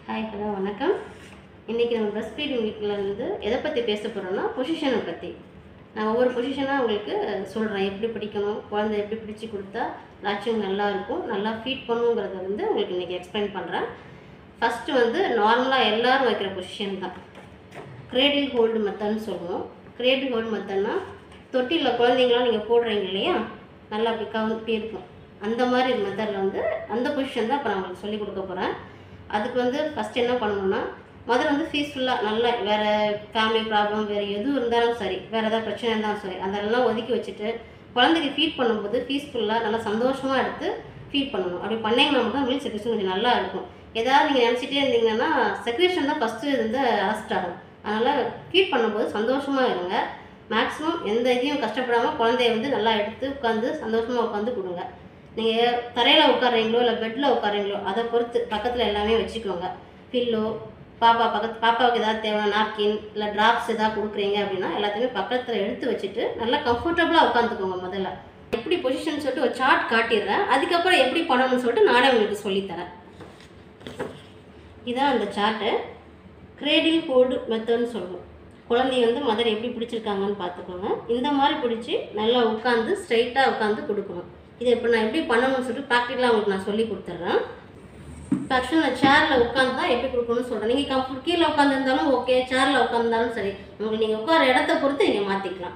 hi hello வணக்கம் இன்றைக்கி நம்ம பிரஸ்ட் ஃபீடிங் வீட்டில் இருந்து எதை பற்றி பேச போகிறோம்னா பொசிஷனை பற்றி நான் ஒவ்வொரு பொசிஷனாக உங்களுக்கு சொல்கிறேன் எப்படி பிடிக்கணும் குழந்தை எப்படி பிடிச்சி கொடுத்தா லாட்சிங் நல்லா இருக்கும் நல்லா ஃபீட் பண்ணுங்கிறத வந்து உங்களுக்கு இன்றைக்கி எக்ஸ்பிளைன் பண்ணுறேன் ஃபஸ்ட்டு வந்து நார்மலாக எல்லாரும் வைக்கிற பொசிஷன் தான் கிரேடில் ஹோல்டு மெத்தட்னு சொல்லுவோம் கிரேடில் ஹோல்டு மெத்தட்னா தொட்டியில் குழந்தைங்களாம் நீங்கள் போடுறீங்க இல்லையா நல்லா அப்படி கவுந்து இருக்கும் அந்த மாதிரி மெத்தடில் வந்து அந்த பொசிஷன் தான் இப்போ நான் உங்களுக்கு சொல்லிக் கொடுக்க போகிறேன் அதுக்கு வந்து ஃபஸ்ட் என்ன பண்ணணும்னா முதல்ல வந்து பீஸ்ஃபுல்லாக நல்லா வேறு ஃபேமிலி ப்ராப்ளம் வேறு எதுவும் இருந்தாலும் சரி வேறு ஏதாவது பிரச்சனை இருந்தாலும் சரி அதெல்லாம் ஒதுக்கி வச்சுட்டு குழந்தைக்கு ஃபீட் பண்ணும்போது பீஸ்ஃபுல்லாக நல்லா சந்தோஷமாக எடுத்து ஃபீட் பண்ணணும் அப்படி பண்ணீங்கன்னா மட்டும் மில்க் செக்ரேஷன் கொஞ்சம் நல்லா இருக்கும் ஏதாவது நீங்கள் நினச்சிட்டே இருந்தீங்கன்னா செக்ரேஷன் தான் ஃபஸ்ட்டு இருந்து அரெஸ்ட் ஆகும் அதனால் ஃபீட் பண்ணும்போது சந்தோஷமாக இருங்க மேக்ஸிமம் எந்த இதையும் கஷ்டப்படாமல் குழந்தைய வந்து நல்லா எடுத்து உட்காந்து சந்தோஷமாக உட்காந்து கொடுங்க நீங்கள் தரையில் உட்கார்றீங்களோ இல்லை பெட்டில் உட்கார்றீங்களோ அதை பொறுத்து பக்கத்தில் எல்லாமே வச்சுக்கோங்க பில்லோ பாப்பா பக்கத்து பாப்பாவுக்கு ஏதாவது தேவையான நாப்கின் இல்லை ட்ராப்ஸ் ஏதாவது கொடுக்குறீங்க அப்படின்னா எல்லாத்தையுமே பக்கத்தில் எடுத்து வச்சுட்டு நல்லா கம்ஃபர்டபுளாக உட்காந்துக்கோங்க முதல்ல எப்படி பொசிஷன் சொல்லிட்டு ஒரு சார்ட் காட்டிடுறேன் அதுக்கப்புறம் எப்படி பண்ணணும்னு சொல்லிட்டு நானே உங்களுக்கு சொல்லித்தரேன் இதான் அந்த சார்ட்டு கிரேடில் ஹோல்டு மெத்தட்னு சொல்லுவோம் குழந்தைய வந்து மதர் எப்படி பிடிச்சிருக்காங்கன்னு பார்த்துக்கோங்க இந்த மாதிரி பிடிச்சி நல்லா உட்காந்து ஸ்ட்ரைட்டாக உட்காந்து கொடுக்கணும் இதை இப்போ நான் எப்படி பண்ணணும்னு சொல்லிட்டு ப்ராக்டிக்கலாக உங்களுக்கு நான் சொல்லி கொடுத்துட்றேன் இப்போ ஆக்சுவலாக நான் சேரில் உட்காந்து தான் எப்படி கொடுக்கணும்னு சொல்கிறேன் நீங்கள் கம்ஃபர்ட் கீழே உட்காந்துருந்தாலும் ஓகே சேரில் உட்காந்துருந்தாலும் சரி உங்களுக்கு நீங்கள் உட்கார இடத்த பொறுத்து நீங்கள் மாற்றிக்கலாம்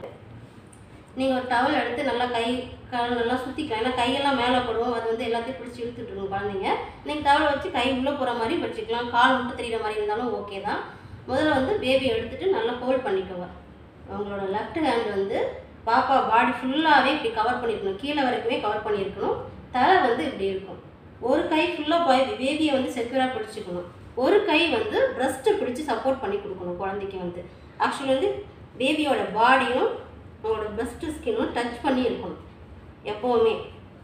நீங்கள் ஒரு டவல் எடுத்து நல்லா கை கால் நல்லா சுற்றிக்கலாம் ஏன்னா கையெல்லாம் மேலே படும் அது வந்து எல்லாத்தையும் பிடிச்சி இழுத்துட்டு இருக்கும் குழந்தைங்க நீங்கள் டவலை வச்சு கை உள்ளே போகிற மாதிரி பிடிச்சிக்கலாம் கால் மட்டும் தெரியுற மாதிரி இருந்தாலும் ஓகே தான் முதல்ல வந்து பேபி எடுத்துட்டு நல்லா ஹோல்ட் பண்ணிக்கோங்க உங்களோட லெஃப்ட் ஹேண்ட் வந்து பாப்பா பாடி ஃபுல்லாகவே இப்படி கவர் பண்ணியிருக்கணும் கீழே வரைக்குமே கவர் பண்ணியிருக்கணும் தலை வந்து இப்படி இருக்கும் ஒரு கை ஃபுல்லாக போய் பேபியை வந்து செக்யூராக பிடிச்சிக்கணும் ஒரு கை வந்து பிரஸ்ட்டை பிடிச்சி சப்போர்ட் பண்ணி கொடுக்கணும் குழந்தைக்கு வந்து ஆக்சுவலி வந்து பேபியோட பாடியும் உங்களோட பிரஸ்ட் ஸ்கின்னும் டச் பண்ணி இருக்கணும் எப்போவுமே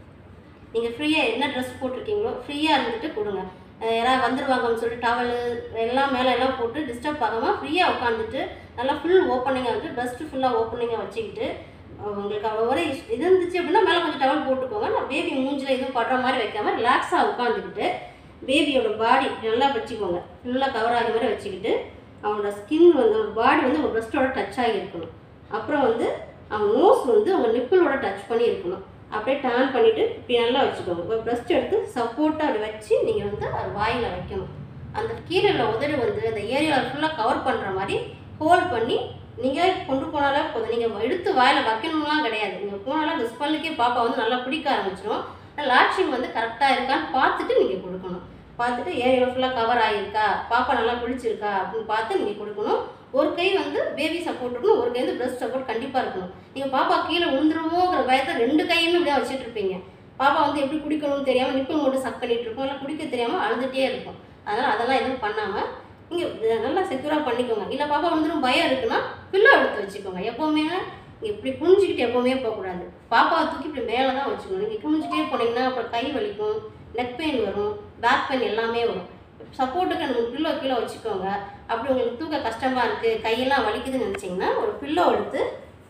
நீங்கள் ஃப்ரீயாக என்ன ட்ரெஸ் போட்டிருக்கீங்களோ ஃப்ரீயாக இருந்துட்டு கொடுங்க அஹ் யாராவது வந்துடுவாங்கன்னு சொல்லிட்டு டவலு எல்லாம் மேலே எல்லாம் போட்டு டிஸ்டர்ப் ஆகாமல் ஃப்ரீயாக உட்காந்துட்டு நல்லா ஃபுல் ஓப்பனிங்காக வந்து பிரஸ்ட்டு ஃபுல்லாக ஓப்பனிங்காக வச்சுக்கிட்டு அஹ் உங்களுக்கு அவ்வளோ ஒரு இஷ்- இது இருந்துச்சு அப்படின்னா மேலே கொஞ்சம் டவல் போட்டுக்கோங்க நான் பேபி மூஞ்சில் எதுவும் படுற மாதிரி வைக்காம ரிலாக்ஸாக உட்காந்துக்கிட்டு பேபியோட பாடி நல்லா வச்சுக்கோங்க ஃபுல்லாக கவர் ஆகிற மாதிரி வச்சுக்கிட்டு அவனோட ஸ்கின் வந்து பாடி வந்து உங்கள் பிரஸ்ட்டோட டச் ஆகி இருக்கணும் அப்புறம் வந்து அவன் நோஸ் வந்து உங்கள் நிப்பிளோட டச் பண்ணி இருக்கணும் அப்படியே டர்ன் பண்ணிவிட்டு இப்படி நல்லா வச்சுக்கோங்க ஒரு பிரஸ்ட் எடுத்து சப்போர்ட்டாக அப்படி வச்சு நீங்கள் வந்து அது வாயில் வைக்கணும் அந்த கீழே உள்ள உதடு வந்து அந்த ஏரியாவில் ஃபுல்லாக கவர் பண்ணுற மாதிரி ஹோல்ட் பண்ணி நீங்கள் கொண்டு போனாலே போதும் நீங்கள் எடுத்து வாயில் வைக்கணும்லாம் கிடையாது நீங்கள் போனாலே அந்த ஸ்மெல்லுக்கே பாப்பா வந்து நல்லா பிடிக்க ஆரம்பிச்சிடும் லாட்சிங் வந்து கரெக்டாக இருக்கான்னு பார்த்துட்டு நீங்கள் கொடுக்கணும் பார்த்துட்டு ஏரியா ஃபுல்லாக கவர் ஆகிருக்கா பாப்பா நல்லா பிடிச்சிருக்கா அப்படின்னு பார்த்து நீங்கள் கொடுக்கணும் ஒரு கை வந்து பேபி சப்போர்ட் இருக்கணும் ஒரு கை வந்து பிரஸ்ட் சப்போர்ட் கண்டிப்பாக இருக்கணும் நீங்கள் பாப்பா கீழே விழுந்துருமோங்கிற பயத்தை ரெண்டு கையுமே இப்படியே வச்சுட்டு இருப்பீங்க பாப்பா வந்து எப்படி குடிக்கணும்னு தெரியாமல் நிப்பிள் மட்டும் சக் பண்ணிட்டு இருக்கும் இல்லை குடிக்க தெரியாமல் அழுதுகிட்டே இருக்கும் அதனால் அதெல்லாம் எதுவும் பண்ணாமல் நீங்கள் நல்லா செக்யூராக பண்ணிக்கோங்க இல்லை பாப்பா வந்துடும் பயம் இருக்குன்னா பில்லோ எடுத்து வச்சுக்கோங்க எப்போவுமே இப்படி குனிஞ்சிக்கிட்டு எப்போவுமே போகக்கூடாது பாப்பாவை தூக்கி இப்படி மேலே தான் வச்சுக்கணும் நீங்கள் குனிஞ்சிட்டே போனீங்கன்னா அப்புறம் கை வலிக்கும் நெக் பெயின் வரும் பேக் பெயின் எல்லாமே வரும் சப்போர்ட்டுக்கு நம்ம பில்லோ கீழே வச்சுக்கோங்க அப்படி உங்களுக்கு தூக்க கஷ்டமாக இருக்குது கையெல்லாம் வலிக்குதுன்னு நினச்சிங்கன்னா ஒரு பில்லோ எடுத்து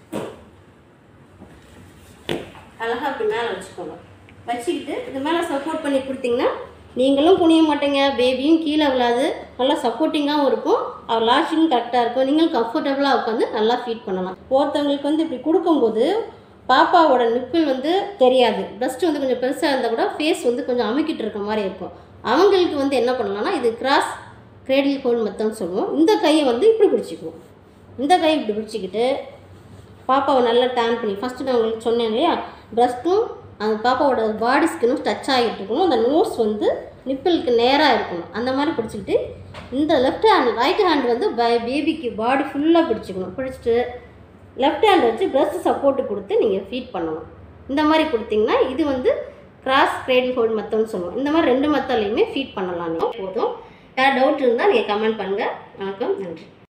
அழகாக அப்படி மேலே வச்சுக்கோங்க வச்சுக்கிட்டு இது மேலே சப்போர்ட் பண்ணி கொடுத்தீங்கன்னா நீங்களும் குனிய மாட்டீங்க பேபியும் கீழே விழாது நல்லா சப்போர்ட்டிங்காகவும் இருக்கும் அவர் லாட்சிங்கும் கரெக்டாக இருக்கும் நீங்களும் கம்ஃபர்டபுளாக உட்காந்து நல்லா ஃபீட் பண்ணலாம் ஒருத்தவங்களுக்கு வந்து இப்படி கொடுக்கும்போது பாப்பாவோட நிப்பிள் வந்து தெரியாது பிரஸ்ட் வந்து கொஞ்சம் பெருசாக இருந்தால் கூட ஃபேஸ் வந்து கொஞ்சம் அமுக்கிட்டு இருக்க மாதிரி இருக்கும் அவங்களுக்கு வந்து என்ன பண்ணலாம்னா இது கிராஸ் கிரேடில் ஹோல் மெத்தட்னு சொல்லுவோம் இந்த கையை வந்து இப்படி பிடிச்சிக்குவோம் இந்த கையை இப்படி பிடிச்சிக்கிட்டு பாப்பாவை நல்லா டேன் பண்ணி ஃபஸ்ட்டு நான் உங்களுக்கு சொன்னேன் இல்லையா பிரஸ்ட்டும் அந்த பாப்பாவோட பாடி ஸ்கின்னும் டச் ஆகிட்டு இருக்கணும் அந்த நோஸ் வந்து நிப்பிளுக்கு நேராக இருக்கணும் அந்த மாதிரி பிடிச்சிக்கிட்டு இந்த லெஃப்ட் ஹேண்ட் ரைட் ஹேண்ட் வந்து பேபிக்கு பாடி ஃபுல்லாக பிடிச்சிக்கணும் பிடிச்சிட்டு லெஃப்ட் ஹேண்ட் வச்சு பிரஸ்ட் சப்போர்ட்டு கொடுத்து நீங்கள் ஃபீட் பண்ணணும் இந்த மாதிரி கொடுத்தீங்கன்னா இது வந்து கிராஸ் கிரேடில் ஹோல்ட் மெத்தட்னு சொல்லுவோம் இந்த மாதிரி ரெண்டு மெத்தட்லையுமே ஃபீட் பண்ணலாம் நீங்கள் போதும் யார் டவுட் இருந்தால் நீங்கள் கமெண்ட் பண்ணுங்கள் வணக்கம் நன்றி